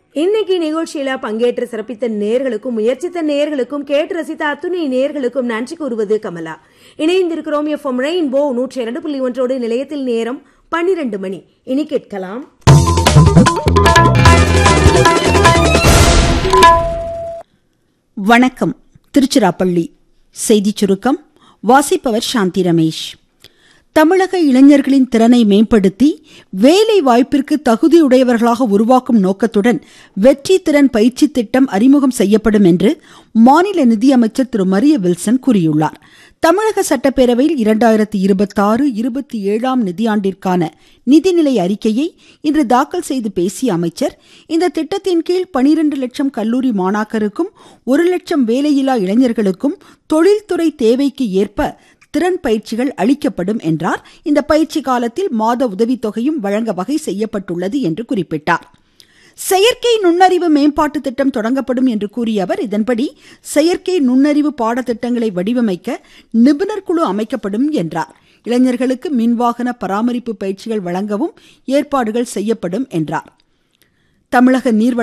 இன்னைக்கு நிகழ்ச்சியில பங்கேற்று சிறப்பித்த நேர்களுக்கும் முயற்சித்த நேர்களுக்கும் கேட்டு ரசித்த அத்துணை நேர்களுக்கும் நன்றி கூறுவது கமலா இணைந்திருக்கிறோம் எஃப்எம் ரெயின்போ நூற்றி இரண்டு புள்ளி ஒன்றோடு நிலையத்தில் நேரம் பன்னிரண்டு மணி இனி கேட்கலாம் வணக்கம் திருச்சிராப்பள்ளி செய்திச் சுருக்கம் வாசிப்பவர் சாந்தி ரமேஷ் தமிழக இளைஞர்களின் திறனை மேம்படுத்தி வேலை வாய்ப்பிற்கு தகுதியுடையவர்களாக உருவாக்கும் நோக்கத்துடன் வெற்றி திறன் பயிற்சி திட்டம் அறிமுகம் செய்யப்படும் என்று மாநில நிதியமைச்சர் திரு மரிய வில்சன் கூறியுள்ளார் தமிழக சட்டப்பேரவையில் இரண்டாயிரத்தி இருபத்தாறு இருபத்தி ஏழாம் நிதியாண்டிற்கான நிதிநிலை அறிக்கையை இன்று தாக்கல் செய்து பேசிய அமைச்சர் இந்த திட்டத்தின் கீழ் பனிரெண்டு லட்சம் கல்லூரி மாணாக்கருக்கும் ஒரு லட்சம் வேலையில்லா இளைஞர்களுக்கும் தொழில்துறை தேவைக்கு ஏற்ப திறன் பயிற்சிகள் அளிக்கப்படும் என்றார் இந்த பயிற்சி காலத்தில் மாத உதவித்தொகையும் வழங்க வகை செய்யப்பட்டுள்ளது என்று குறிப்பிட்டார் செயற்கை நுண்ணறிவு மேம்பாட்டு திட்டம் தொடங்கப்படும் என்று கூறிய அவர் இதன்படி செயற்கை நுண்ணறிவு பாடத்திட்டங்களை வடிவமைக்க நிபுணர் குழு அமைக்கப்படும் என்றார் இளைஞர்களுக்கு மின்வாகன பராமரிப்பு பயிற்சிகள் வழங்கவும் ஏற்பாடுகள் செய்யப்படும் என்றார் தமிழக நீர்வள